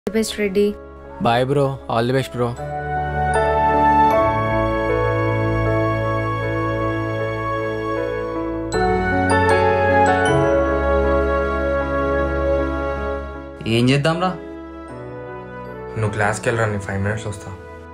Best Reddy bye bro all the best bro ఏం చేద్దాంరా నువ్వు క్లాస్కి వెళ్ళరా నేను ఫైవ్ మినిట్స్ వస్తా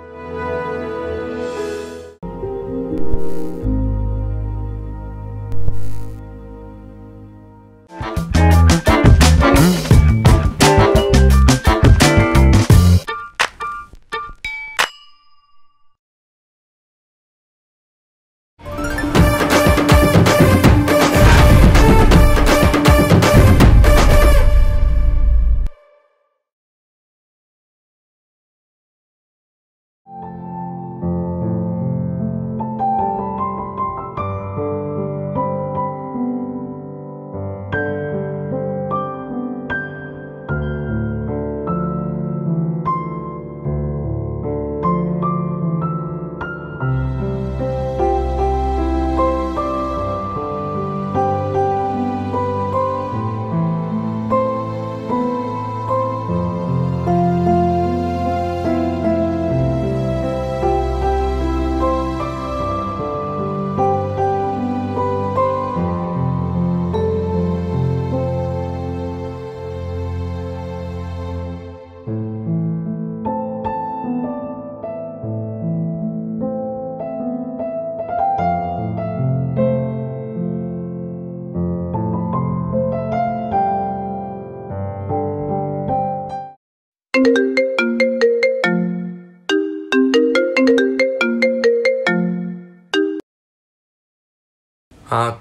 ఆ, అక్క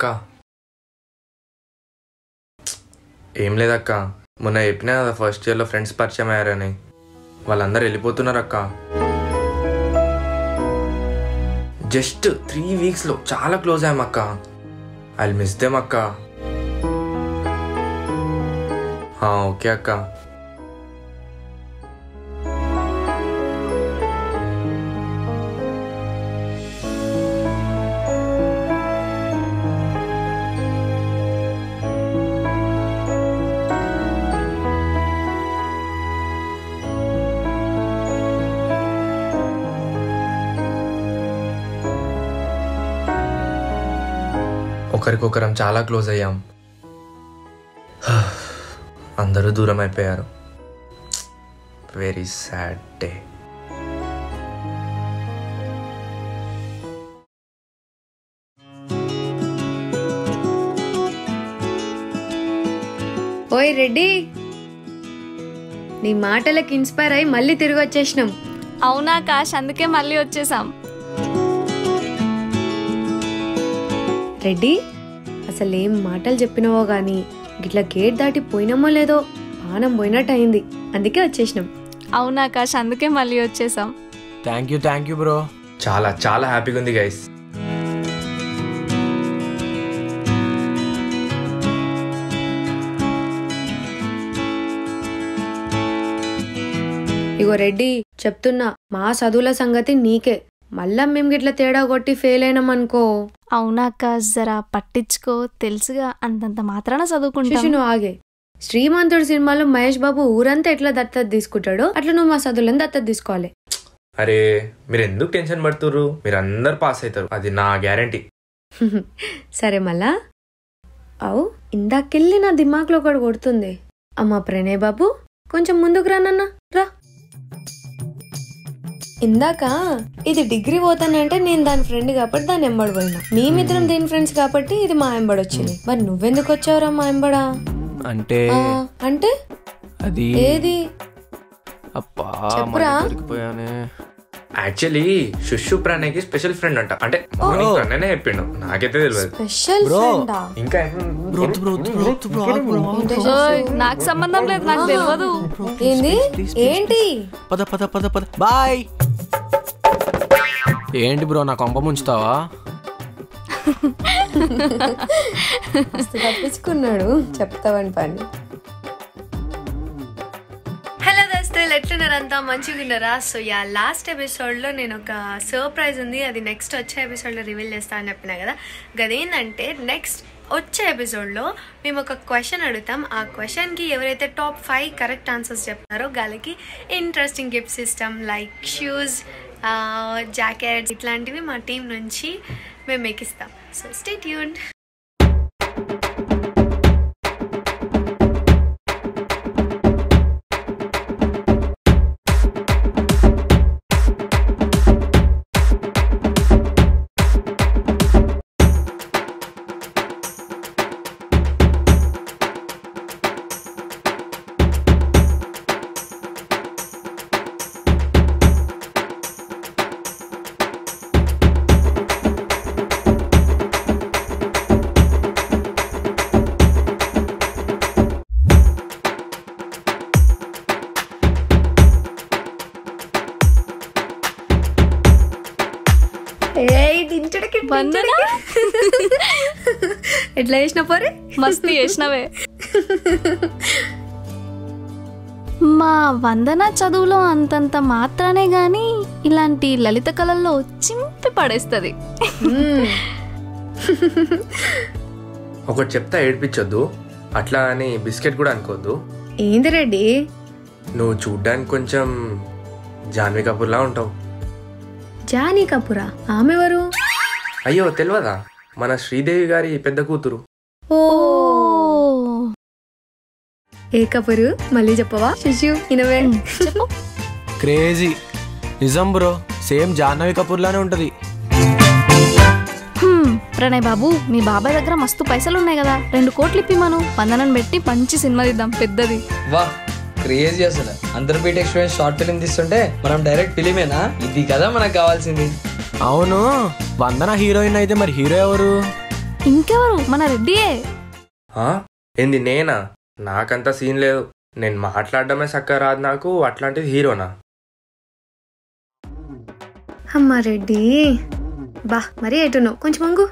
ఏం లేదక్క మొన్న చెప్పినా కదా ఫస్ట్ ఇయర్లో ఫ్రెండ్స్ పరిచయం అయ్యారని వాళ్ళందరూ వెళ్ళిపోతున్నారు అక్క జస్ట్ త్రీ వీక్స్లో చాలా క్లోజ్ అయ్యాం అక్క ఐ మిస్ దెమ్ అక్క ఆ, ఓకే అక్క ఒకరికొకరం చాలా క్లోజ్ అయ్యాం అందరూ దూరం అయిపోయారు వెరీ సాడ్ డే ఓయ్ రెడ్డి నీ మాటలకు ఇన్స్పైర్ అయి మళ్ళీ తిరిగి వచ్చేసినాం అవునా కాష్ అందుకే మళ్ళీ వచ్చేసాం రెడ్డి అసలు ఏం మాటలు చెప్పినావో గాని గిట్లా గేట్ దాటి పోయినామో లేదో పానం పోయినట్టు అయింది అందుకే వచ్చేసినాం అవునా కాష్ అందుకే మళ్ళీ వచ్చేసాం thank you thank you bro చాలా చాలా హ్యాపీగా ఉంది గైస్ ఇగో రెడ్డి చెప్తున్నా మా చదువుల సంగతి నీకే మళ్ళా మేము గిట్లా తేడా కొట్టి ఫెయిల్ అయినాం అనుకో అవునా కాష్ జరా పట్టించుకో తెలుసుగా అంతంత మాత్రాన చదువుకుంటాం శిశును ఆగే శ్రీమంతుడు సినిమాలో మహేష్ బాబు ఊరంతా ఎట్లా దత్తత తీసుకుంటాడో అట్లా నువ్వు మా చదువులను దత్తత తీసుకోవాలి అరే మీరు ఎందుకు టెన్షన్ పడుతుర్రు మీరు అందరు పాస్ అవుతారు అది నా గ్యారంటీ సరే మళ్ళా అవు ఇందాకెళ్ళి నా దిమాక్లో ఒకటి కొడుతుంది అమ్మా ప్రణయ్ బాబు కొంచెం ముందుకు రా నాన్న రా ఇందాక ఇది డిగ్రీ పోతానంటే నేను దాని ఫ్రెండ్ కాబట్టి దాని ఎంబడి పోయినా మేమిద్దరం దీని ఫ్రెండ్స్ కాబట్టి ఇది మా ఎంబడి వచ్చింది మరి నువ్వెందుకు వచ్చావురా మా ఎంబడా అంటే ఆ, అంటే అది ఏది అబ్బా చెప్పురా. మళ్ళీ దొరికిపోయానే యాక్చువల్లీ శుష్యు ప్రణయ్కి స్పెషల్ ఫ్రెండ్ అంట అంటే మార్నింగ్ ప్రణయనే చెప్పిండు నాకైతే తెలియదు స్పెషల్ Bro. ఫ్రెండా ఇంకా బ్రో బ్రో బ్రో బ్రో ఓయ్, నాకు సంబంధం లేదు నాకు తెలియదు ఏంది ఏంటి పద పద పద పద బాయ్ ఏంటి బ్రో నా కొంప ముంచుతావా మస్తు తప్పించుకున్నాడు చెప్తావని పని హలో దోస్తులు ఎట్లున్నారంతా మంచిగా ఉన్నారా సో యా లాస్ట్ ఎపిసోడ్లో నేను ఒక సర్ప్రైజ్ ఉంది అది నెక్స్ట్ వచ్చే ఎపిసోడ్లో రివీల్ చేస్తా అని చెప్పినా కదా గదేంటంటే నెక్స్ట్ వచ్చే ఎపిసోడ్లో మేము ఒక క్వశ్చన్ అడుగుతాం ఆ క్వశ్చన్కి ఎవరైతే టాప్ ఫైవ్ కరెక్ట్ ఆన్సర్స్ చెప్తారో వాళ్ళకి interesting gift system like shoes jackets ఇట్లాంటివి మా టీం నుంచి మేము మీకు ఇస్తాం సో స్టే ట్యూన్ ఏయ్ దించడకి వందన ఎట్లా చేసిన పోరే మస్తు చేసినవే మా వందన చదువులో అంతంత మాత్రానే గాని ఇలాంటి లలిత కళల్లో చింపి పడేస్తుంది ఒకటి చెప్తా ఏడిపించొద్దు అట్లా అని బిస్కెట్ కూడా అనుకోవద్దు ఏంది రెడ్డి నువ్వు చూడ్డానికి కొంచెం జాన్వీ కపూర్లా ఉంటావు జానీ కపూరా ఆమె ఎవరు అయ్యో తెలియదా మన శ్రీదేవి గారి పెద్ద కూతురు ఓ ఓ ఏ కపూరు మళ్ళీ చెప్పవా శిశు ఇనవే చెప్పు క్రేజీ నిజం బ్రో సేమ్ జాహ్నవి కపూర్ లానే ఉంటది హ్మ్, ప్రణయ్ బాబు మీ బాబాయ్ దగ్గర మస్తు పైసలు ఉన్నాయి కదా రెండు కోట్లు ఇప్పి మనం వందనని పెట్టి మంచి సినిమా తీద్దాం పెద్దది వా క్రేజీ అసలు అందరు బీటెక్ స్టూడెంట్స్ షార్ట్ ఫిలిం తీస్తుంటే మనం డైరెక్ట్ ఫిలిమేనా ఇది కదా మనకు కావాల్సింది అవును వందన హీరోయిన్ అయితే మరి హీరో ఎవరు ఇంకెవరు మన రెడ్డియే ఆ? ఏంది నేనా నాకంత సీన్ లేదు నేను మాట్లాడడమే చక్కగా రాదు నాకు అట్లాంటిది హీరోనా అమ్మా రెడ్డి బా మరీ ఎటును కొంచెం ఒంగు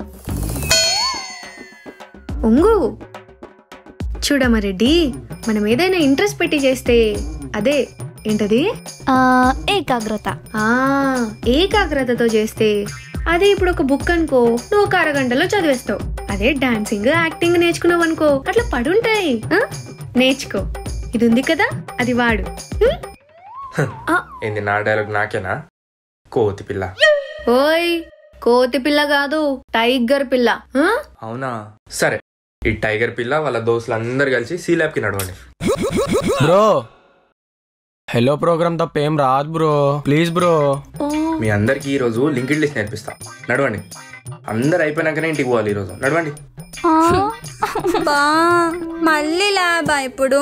ఒంగు చూడమ్మా రెడ్డి మనం ఏదైనా ఇంట్రెస్ట్ పెట్టి చేస్తే అదే ఏంటది ఆ, ఏకాగ్రత ఆ ఏకాగ్రతతో చేస్తే అదే ఇప్పుడు ఒక బుక్ అనుకో నువ్వు ఒక అరగంటలో చదివేస్తావు అదే డాన్సింగ్ యాక్టింగ్ నేర్చుకున్నావు అనుకో అట్లా పడుంటాయి ఆ? నేర్చుకో ఇది ఉంది కదా అది వాడు హ్మ్? ఆ, ఏంది నా డైలాగ్ నాకేనా కోతి పిల్ల ఓయ్ కోతి పిల్ల కాదు టైగర్ పిల్ల ఆ? అవునా సరే ఈ టైగర్ పిల్ల వాళ్ళ దోస్తులు అందరు కలిసి సీ ల్యాబ్కి నడవండి బ్రో హలో ప్రోగ్రామ్ తప్ప ఏం రాదు బ్రో ప్లీజ్ బ్రో ఓ మీ అందరికి ఈ రోజు లింక్డ్ లిస్ట్ నేర్పిస్తా నడవండి అందరు అయిపోయినాకనే ఇంటికి పోవాలి ఈ రోజు నడవండి ఆ, బా మళ్ళీ ల్యాబా ఇప్పుడు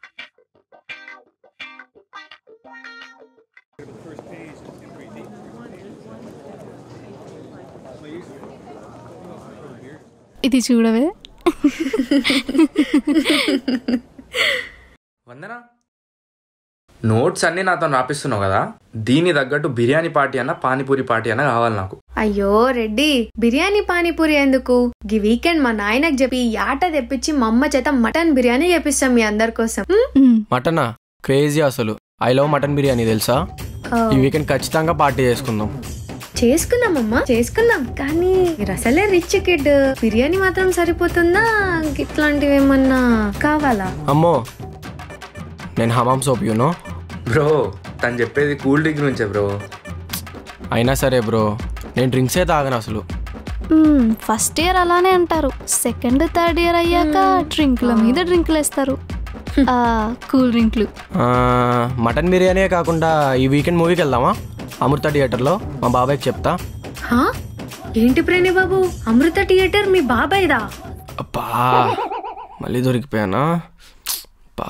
ఇది చూడవే వందనా నోట్స్ అన్ని నాతో రాపిస్తున్నావు కదా దీని తగ్గట్టు బిర్యానీ పార్టీ అన్న పానీపూరి పార్టీ అన్న కావాలి నాకు అయ్యో రెడ్డి బిర్యానీ పానీపూరి ఎందుకు ఈ వీకెండ్ మా నాయనకు చెప్పి యాట తెప్పించి మా అమ్మ చేత మటన్ బిర్యానీ చేపిస్తాం మీ అందరి కోసం హ్మ్? ఉమ్, మటనా క్రేజీ అసలు ఐ లవ్ మటన్ బిర్యానీ తెలుసా ఆ, ఈ వీకెండ్ ఖచ్చితంగా పార్టీ చేసుకుందాం చేసుకుందామమ్మా చేసుకుందాం కానీ మీరు అసలే రిచ్ కిడ్ బిర్యానీ మాత్రం సరిపోతుందా ఇట్లాంటివి ఏమన్నా కావాలా అమ్మో నేను హమామ్ సోప్ యూనో బ్రో తను చెప్పేది కూల్ డ్రింక్ నుంచే బ్రో అయినా సరే బ్రో నేను డ్రింక్సే తాగను అసలు ఉమ్, ఫస్ట్ ఇయర్ అలానే అంటారు సెకండ్ థర్డ్ ఇయర్ అయ్యాక డ్రింక్ల మీద డ్రింక్లు వేస్తారు ఆ, కూల్ డ్రింక్లు ఆ, మటన్ బిర్యానీ కాకుండా ఈ వీకెండ్ మూవీకి వెళ్దామా అమృత థియేటర్లో మా బాబాయ్కి చెప్తా హా? ఏంటి ప్రేణి బాబు అమృత థియేటర్ మీ బాబాయ్దా అబ్బా మళ్ళీ దొరికిపోయానా బా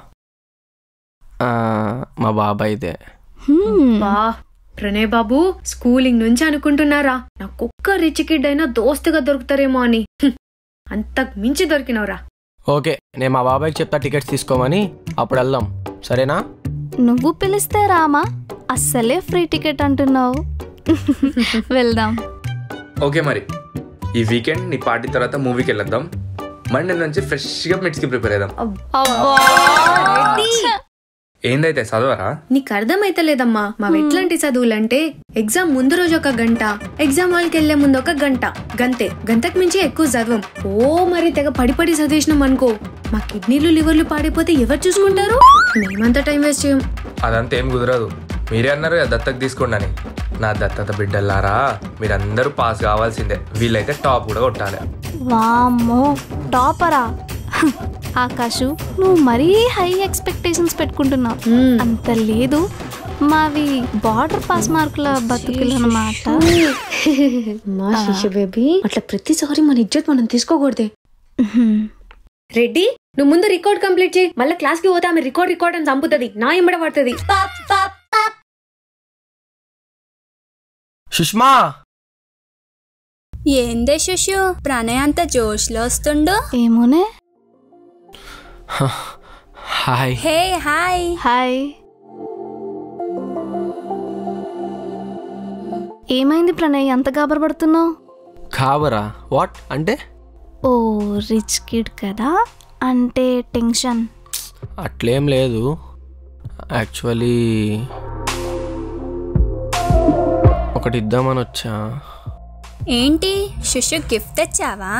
మా బాబాయ్దే హ్మ్, బా ప్రణయ్ బాబు స్కూలింగ్ నుంచి అనుకుంటున్నారా నాకు ఒక్క రిచ్ కిడ్ అయినా దోస్తుగా దొరుకుతారేమో అని హ్మ్. అంతకు మించి దొరికినవరా ఓకే నేను మా బాబాయ్కి చెప్తా టికెట్స్ తీసుకోమని అప్పుడు వెళ్దాం సరేనా నువ్వు పిలిస్తే రామా అస్సలే ఫ్రీ టికెట్ అంటున్నావు వెళ్దాం ఓకే మరి ఈ వీకెండ్ నీ పార్టీ తర్వాత మూవీకి వెళ్ళొద్దాం మండే నుంచి ఫ్రెష్గా మిట్స్కి ప్రిపేర్ అవుదాం అబ్బా ఏందైతే చదవరా నీకు అర్థమైతలేదమ్మా మా ఎట్లాంటి చదువులంటే ఎగ్జామ్ ముందు రోజు ఒక గంట ఎగ్జామ్ హాల్కి వెళ్లే ముందు ఒక గంట గంతే గంటకు మించి ఎక్కువ చదవం ఓ మరి తెగ పడి పడి చదివేసినాం అనుకో మా కిడ్నీలు లివర్లు పాడైపోతే ఎవరు చూసుకుంటారు మేమంతా టైం వేస్ట్ చేయం అదంతా ఏం కుదరదు మీరే అన్నారు కదా దత్తకు తీసుకోండి అని నా దత్తత బిడ్డలారా మీరందరూ పాస్ కావాల్సిందే వీళ్ళైతే టాప్ కూడా కొట్టాలి వామ్మో టాపరా ఆకాశు నువ్వు మరీ హై ఎక్స్పెక్టేషన్స్ పెట్టుకుంటున్నావు మ్మ్. అంత లేదు మావి బార్డర్ పాస్ మార్కుల బతుకులు అన్నమాట మా శిష్య బేబీ అట్లా ప్రతిసారి మన ఇజ్జత్ మనం తీసుకోకూడదే రెడ్డి నువ్వు ముందు రికార్డ్ కంప్లీట్ చేయి మళ్ళీ క్లాస్ కి పోతే ఆమె రికార్డ్ రికార్డ్ అని చంపుతుంది నా ఎంబడ పడుతుంది సుష్మా ఏందే శుషు ప్రణయ్ అంత జోష్లో వస్తుండు ఏమోనే హాయ్ హే హాయ్ హాయ్ ఏమైంది ప్రణయ్ అంత గాబరపడుతున్నావు కాబరా వాట్ అంటే ఓ రిచ్ కిడ్ కదా అంటే టెన్షన్ అట్లేం లేదు యాక్చువల్లీ ఒకటి ఇద్దామని వచ్చా ఏంటి శుషు గిఫ్ట్ తెచ్చావా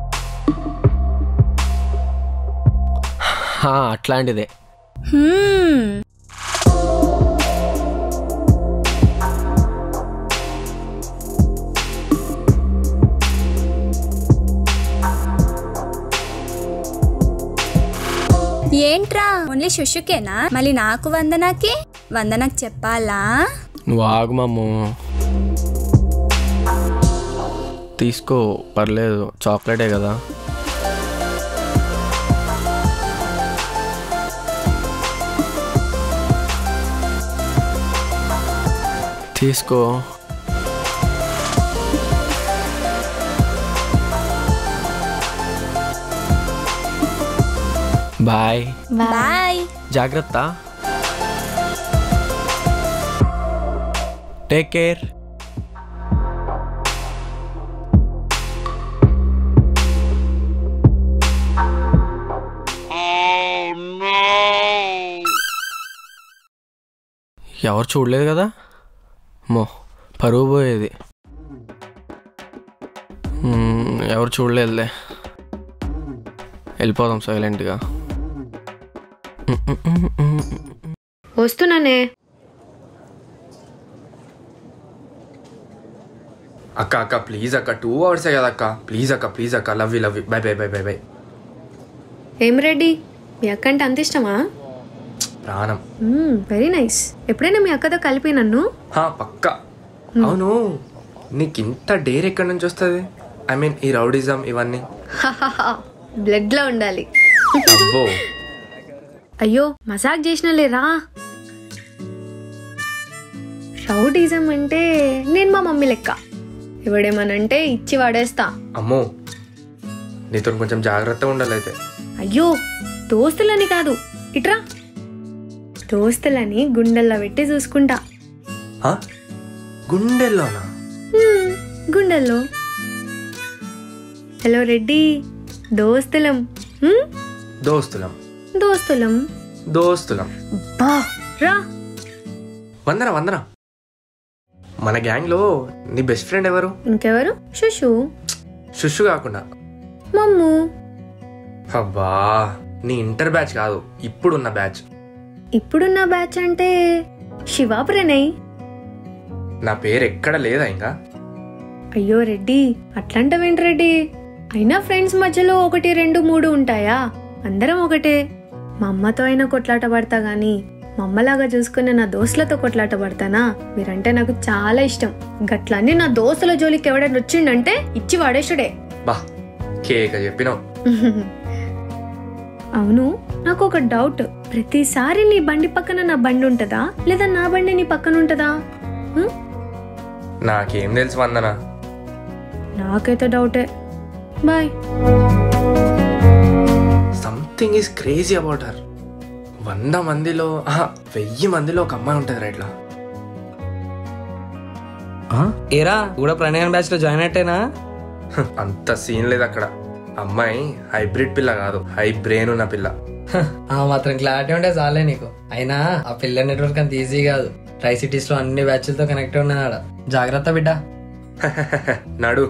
హా, అట్లాంటిదే హ్మ్, ఏంట్రా ఓన్లీ శుషుకేనా మళ్ళీ నాకు వందనాకి వందనకు చెప్పాలా నువ్వు ఆగమమ్ము తీసుకో పర్లేదు చాక్లెటే కదా తీసుకో బాయ్ బాయ్ జాగ్రత్త టేక్ కేర్ ఎవరు చూడలేదు కదా మో పరువు పోయేది మ్మ్, ఎవరు చూడలేదులే వెళ్ళిపోదాం సైలెంట్గా వస్తున్నానే అక్క అక్క ప్లీజ్ అక్క టూ అవర్సే కదా అక్క ప్లీజ్ అక్క ప్లీజ్ అక్క love you love you bye bye bye bye bye ఏం రెడ్డి మీ అక్క అంటే అంత ఇష్టమా ప్రాణం వెరీ నైస్ ఎప్పుడైనా మీ అక్కతో కలిపి నన్ను హా పక్క అవును నీకు ఇంత డేర్ ఎక్కడి నుంచి వస్తుంది ఐ మీన్ ఈ రౌడిజం ఇవన్నీ బ్లడ్ లో ఉండాలి అబ్బో అయ్యో మజాక్ చేసినలే రా రౌడీజం అంటే నేను మా మమ్మీ లెక్క ఎవడేమనంటే ఇచ్చి వాడేస్తా అమ్మో నీతో కొంచెం జాగ్రత్తగా ఉండాలి అయితే అయ్యో దోస్తులని కాదు ఇట్రా దోస్తులని గుండెల్లో పెట్టి చూసుకుంటా హా? గుండెల్లోనా హ్మ్, గుండెల్లో హలో రెడ్డి దోస్తులం హ్మ్? దోస్తులం దోస్తులం దోస్తులం బా రా వందన వందన మన గ్యాంగ్లో నీ బెస్ట్ ఫ్రెండ్ ఎవరు ఇంకెవరు శుషు శుషు కాకుండా మమ్ము అబ్బా నీ ఇంటర్ బ్యాచ్ కాదు ఇప్పుడున్న బ్యాచ్ ఇప్పుడున్న బ్యాచ్ అంటే శివ ప్రణయ్ నా పేరు ఎక్కడ లేదా ఇంకా అయ్యో రెడ్డి అట్లాంటవేంటి రెడ్డి అయినా ఫ్రెండ్స్ మధ్యలో ఒకటి రెండు మూడు ఉంటాయా అందరం ఒకటే మా అమ్మతో అయినా కొట్లాట పడతా గాని మా అమ్మలాగా చూసుకునే నా దోస్తులతో కొట్లాట పడతానా మీరంటే నాకు చాలా ఇష్టం గట్లన్నీ నా దోస్తుల జోలికి ఎవడైనా వచ్చిండంటే ఇచ్చి వాడేసుడే బా కేక చెప్పినావు అవును నాకు ఒక డౌట్ ప్రతిసారి నీ బండి పక్కన నా బండి ఉంటదా లేదా నా బండి నీ పక్కన ఉంటదా హ్మ్? నాకేం తెలుసు వందన నాకైతే డౌటే boy something is crazy about her వంద మందిలో ఆహా, వెయ్యి మందిలో ఒక అమ్మాయి ఉంటుంది ఇట్లా ఏరా కూడా ప్రణయన్ బ్యాచ్ లో జాయిన్ అయితేనా హ, అంత సీన్ లేదు అక్కడ అమ్మాయి హైబ్రిడ్ పిల్ల కాదు హై బ్రెయిన్ ఉన్న పిల్ల హ, ఆ మాత్రం క్లారిటీ ఉంటే చాలే నీకు అయినా ఆ పిల్ల నెట్వర్క్ అంత ఈజీ కాదు ట్రై సిటీస్ లో అన్ని బ్యాచ్లతో కనెక్ట్ ఉన్నది ఆడ జాగ్రత్త బిడ్డ నడు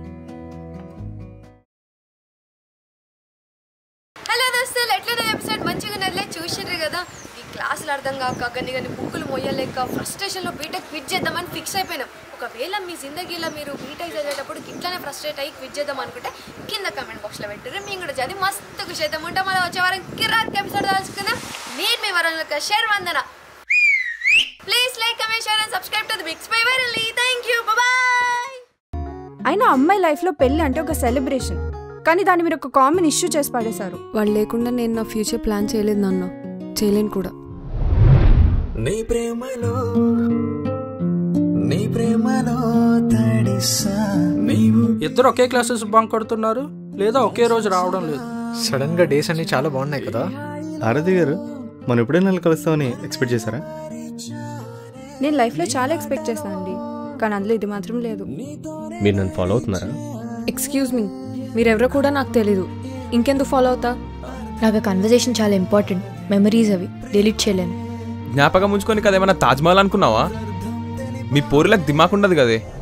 హలో దోస్తులు ఎట్లా ఎపిసోడ్ మంచిగా ఉన్నదిలే చూసిర్రు కదా ఈ క్లాసులు అర్థం కాక గన్ని గన్ని బుక్కులు మొయ్యలేక ఫ్రస్ట్రేషన్లో బీటెక్ క్విట్ చేద్దామని ఫిక్స్ అయిపోయినాం ఒకవేళ మీ జిందగీలో మీరు బీటెక్ చదివేటప్పుడు ఇట్లానే ఫ్రస్ట్రేట్ అయ్యి క్విట్ చేద్దాం అనుకుంటే కింద కమెంట్ బాక్స్లో పెట్టారు మేము కూడా చదివి మస్తు ఖుషి అవుతాం ఉంటాం మళ్ళీ వచ్చే వారం కిరాక్ ఎపిసోడ్ తలుచుకుందాం నేను మీ వరం యొక్క share Vandana please like comment share and subscribe to the big spy virally thank you bye అయినా అమ్మాయి లైఫ్లో పెళ్ళి అంటే ఒక సెలబ్రేషన్ కానీ దాన్ని మీరు ఒక కామన్ ఇష్యూ చేసి పడేశారు వాళ్ళు లేకుండా నేను నా ఫ్యూచర్ ప్లాన్ చేయలేదు నాన్న చేయలేను కూడా నీ ప్రేమలో నీ ప్రేమలో తడిసా నీవు ఇద్దరు ఒకే క్లాసెస్ బంక్ కొడుతున్నారు లేదా ఒకే రోజు రావడం లేదు సడన్ గా డేస్ అన్ని చాలా బాగున్నాయి కదా ఆరతి గారు మనం ఎప్పుడైనా నన్ను కలుస్తామని ఎక్స్పెక్ట్ చేశారా నేను లైఫ్లో చాలా ఎక్స్పెక్ట్ చేశాను అండి కానీ అందులో ఇది మాత్రం లేదు మీరు నన్ను ఫాలో అవుతున్నారా ఎక్స్క్యూజ్ మీ మీరెవరో కూడా నాకు తెలీదు ఇంకెందుకు ఫాలో అవుతా నాకు కన్వర్జేషన్ చాలా ఇంపార్టెంట్ మెమరీస్ అవి డిలీట్ చేయలేను జ్ఞాపకం ఉంచుకొని కదా ఏమన్నా తాజ్మహల్ అనుకున్నావా మీ పోరులకు దిమాకుండదు కదే